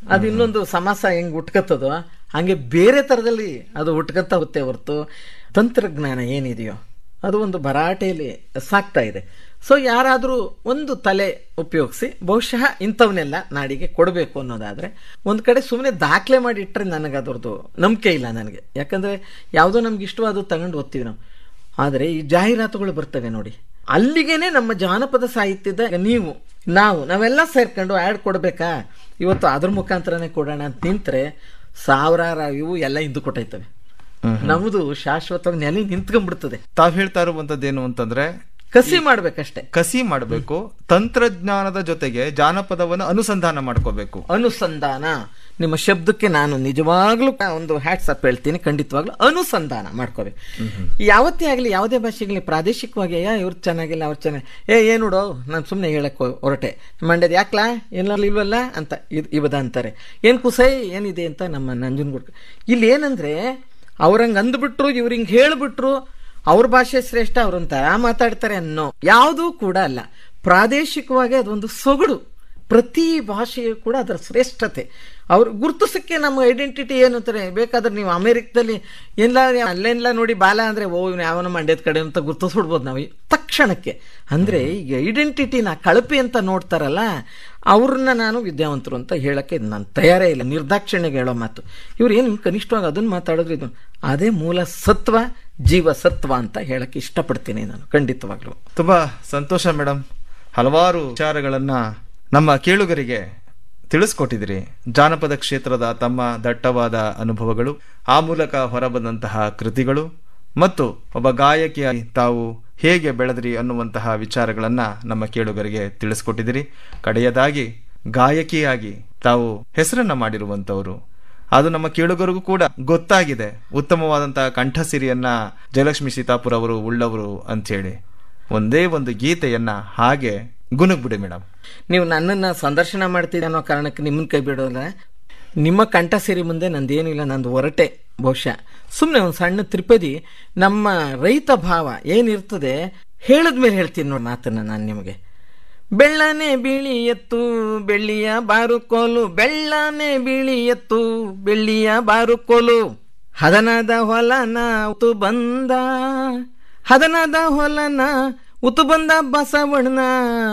ಅದು ಇನ್ನೊಂದು ಸಮಾಸ ಹೆಂಗ್ ಉಟ್ಕತ್ತದೋ ಹಂಗೆ ಬೇರೆ ತರದಲ್ಲಿ ಅದು ಉಟ್ಕತ್ತ ಹೋಗುತ್ತೆ ಹೊರತು ತಂತ್ರಜ್ಞಾನ ಏನಿದೆಯೋ ಅದು ಒಂದು ಭರಾಟೆಯಲ್ಲಿ ಸಾಕ್ತಾ ಇದೆ ಸೊ ಯಾರಾದರೂ ಒಂದು ತಲೆ ಉಪಯೋಗಿಸಿ ಬಹುಶಃ ಇಂಥವನ್ನೆಲ್ಲ ನಾಡಿಗೆ ಕೊಡಬೇಕು ಅನ್ನೋದಾದ್ರೆ ಒಂದು ಕಡೆ ಸುಮ್ಮನೆ ದಾಖಲೆ ಮಾಡಿ ಇಟ್ಟರೆ ನನಗೆ ಅದರದ್ದು ನಂಬಿಕೆ ಇಲ್ಲ ನನಗೆ ಯಾಕಂದ್ರೆ ಯಾವುದೋ ನಮ್ಗೆ ಇಷ್ಟವಾದ ತಗೊಂಡು ಓದ್ತೀವಿ ನಾವು ಆದರೆ ಈ ಜಾಹೀರಾತುಗಳು ಬರ್ತವೆ ನೋಡಿ ಅಲ್ಲಿಗೇನೆ ನಮ್ಮ ಜಾನಪದ ಸಾಹಿತ್ಯದ ನೀವು ನಾವು ನಾವೆಲ್ಲ ಸೇರ್ಕೊಂಡು ಆ್ಯಡ್ ಕೊಡಬೇಕಾ ಇವತ್ತು ಅದ್ರ ಮುಖಾಂತರನೇ ಕೊಡೋಣ ಅಂತ ನಿಂತ್ರೆ ಸಾವಿರಾರು ಇವು ಎಲ್ಲ ಹಿಂದು ಕೊಟ್ಟೈತವೆ ನಮ್ಮದು ಶಾಶ್ವತವಾಗಿ ನೆಲೆ ನಿಂತ್ಕೊಂಡ್ಬಿಡ್ತದೆ ತಾವ್ ಹೇಳ್ತಾ ಇರುವಂತದ್ದೇನು ಅಂತಂದ್ರೆ ಕಸಿ ಮಾಡ್ಬೇಕಷ್ಟೇ ಕಸಿ ಮಾಡಬೇಕು ತಂತ್ರಜ್ಞಾನದ ಜೊತೆಗೆ ಜಾನಪದವನ್ನು ಅನುಸಂಧಾನ ಮಾಡ್ಕೋಬೇಕು ಅನುಸಂಧಾನ ನಿಮ್ಮ ಶಬ್ದಕ್ಕೆ ನಾನು ನಿಜವಾಗ್ಲೂ ಒಂದು ಹ್ಯಾಟ್ಸಪ್ ಹೇಳ್ತೀನಿ ಖಂಡಿತವಾಗ್ಲೂ ಅನುಸಂಧಾನ ಮಾಡ್ಕೋಬೇಕು ಯಾವತ್ತೇ ಆಗಲಿ ಯಾವುದೇ ಭಾಷೆಗಲಿ ಪ್ರಾದೇಶಿಕವಾಗಿ ಯಾ ಇವ್ರು ಚೆನ್ನಾಗಿಲ್ಲ ಅವ್ರು ಚೆನ್ನಾಗಿ ಏ ಏನು ನೋಡೋ ನಾನು ಸುಮ್ಮನೆ ಹೇಳಕ್ ಹೊ- ಹೊರಟೆ ಮಂಡ್ಯದ ಯಾಕ್ಲಾ ಎಲ್ಲ ಇಲ್ವಲ್ಲ ಅಂತ ಇದು ಇವದ ಅಂತಾರೆ ಏನು ಕುಸೈ ಏನಿದೆ ಅಂತ ನಮ್ಮ ನಂಜನಗೂಡ್ ಇಲ್ಲಿ ಏನಂದ್ರೆ ಅವ್ರಂಗೆ ಅಂದ್ಬಿಟ್ರು ಇವ್ರಿಂಗ್ ಹೇಳ್ಬಿಟ್ರು ಅವ್ರ ಭಾಷೆ ಶ್ರೇಷ್ಠ ಅವ್ರಂತ ಮಾತಾಡ್ತಾರೆ ಅನ್ನೋ ಯಾವುದೂ ಕೂಡ ಅಲ್ಲ ಪ್ರಾದೇಶಿಕವಾಗಿ ಅದೊಂದು ಸೊಗಡು ಪ್ರತಿ ಭಾಷೆಯು ಕೂಡ ಅದರ ಶ್ರೇಷ್ಠತೆ ಅವ್ರು ಗುರುತಿಸಕ್ಕೆ ನಮ್ಮ ಐಡೆಂಟಿಟಿ ಏನು ಅಂತಾರೆ ಬೇಕಾದ್ರೆ ನೀವು ಅಮೆರಿಕದಲ್ಲಿ ಎಲ್ಲ ಅಲ್ಲೆಲ್ಲ ನೋಡಿ ಬಾಲ ಅಂದ್ರೆ ಓ ಇವ್ನು ಯಾವನ ಮಂಡ್ಯದ ಕಡೆ ಅಂತ ಗುರುತಿಸ್ಬಿಡ್ಬೋದು ನಾವು ತಕ್ಷಣಕ್ಕೆ ಅಂದ್ರೆ ಈಗ ಐಡೆಂಟಿಟಿನ ಕಳಪೆ ಅಂತ ನೋಡ್ತಾರಲ್ಲ ಅವ್ರನ್ನ ನಾನು ವಿದ್ಯಾವಂತರು ಅಂತ ಹೇಳಕ್ಕೆ ನಾನು ತಯಾರೇ ಇಲ್ಲ ನಿರ್ದಾಕ್ಷಿಣ್ಯಗೆ ಹೇಳೋ ಮಾತು ಇವ್ರು ಏನು ಕನಿಷ್ಠವಾಗಿ ಅದನ್ನ ಮಾತಾಡಿದ್ರು ಇದು ಅದೇ ಮೂಲ ಸತ್ವ ಜೀವ ಸತ್ವ ಅಂತ ಹೇಳಕ್ಕೆ ಇಷ್ಟಪಡ್ತೀನಿ ನಾನು ಖಂಡಿತವಾಗ್ಲೂ ತುಂಬಾ ಸಂತೋಷ ಮೇಡಮ್ ಹಲವಾರು ವಿಚಾರಗಳನ್ನ ನಮ್ಮ ಕೇಳುಗರಿಗೆ ತಿಳಿಸ್ಕೊಟ್ಟಿದಿರಿ ಜಾನಪದ ಕ್ಷೇತ್ರದ ತಮ್ಮ ದಟ್ಟವಾದ ಅನುಭವಗಳು ಆ ಮೂಲಕ ಹೊರಬಂದಂತಹ ಕೃತಿಗಳು ಮತ್ತು ಒಬ್ಬ ಗಾಯಕಿಯಾಗಿ ತಾವು ಹೇಗೆ ಬೆಳೆದ್ರಿ ಅನ್ನುವಂತಹ ವಿಚಾರಗಳನ್ನ ನಮ್ಮ ಕೇಳುಗರಿಗೆ ತಿಳಿಸ್ಕೊಟ್ಟಿದಿರಿ ಕಡೆಯದಾಗಿ ಗಾಯಕಿಯಾಗಿ ತಾವು ಹೆಸರನ್ನ ಮಾಡಿರುವಂತವರು ಅದು ನಮ್ಮ ಕೇಳುಗರಿಗೂ ಕೂಡ ಗೊತ್ತಾಗಿದೆ ಉತ್ತಮವಾದಂತಹ ಕಂಠಸಿರಿಯನ್ನ ಜಯಲಕ್ಷ್ಮಿ ಸೀತಾಪುರ ಅವರು ಉಳ್ಳವರು ಅಂತೇಳಿ ಒಂದೇ ಒಂದು ಗೀತೆಯನ್ನ ಹಾಗೆ ಗುನುಗ್ಬಿಡಿ ಮೇಡಮ್ ನೀವು ನನ್ನನ್ನು ಸಂದರ್ಶನ ಮಾಡ್ತೀರಿ ಅನ್ನೋ ಕಾರಣಕ್ಕೆ ನಿಮ್ಮನ್ನ ಕೈ ಬಿಡೋಲ್ಲ ನಿಮ್ಮ ಕಂಠ ಸೇರಿ ಮುಂದೆ ನಂದೇನಿಲ್ಲ ನಂದು ಹೊರಟೆ ಬಹುಶಃ ಸುಮ್ಮನೆ ಒಂದು ಸಣ್ಣ ತ್ರಿಪದಿ ನಮ್ಮ ರೈತ ಭಾವ ಏನಿರ್ತದೆ ಹೇಳಿದ್ಮೇಲೆ ಹೇಳ್ತೀನಿ ನೋಡಿ ಮಾತನ್ನ ನಾನು ನಿಮಗೆ ಬೆಳ್ಳನೆ ಬಿಳಿ ಎತ್ತು ಬೆಳ್ಳಿಯ ಬಾರುಕೋಲು ಬೆಳ್ಳನೆ ಬಿಳಿ ಎತ್ತು ಬೆಳ್ಳಿಯ ಬಾರುಕೋಲು ಹದನದ ಹೊಲನ ಉತು ಬಂದ ಹದನದ ಹೊಲನ ಉತು ಬಂದ ಬಸವಣ್ಣ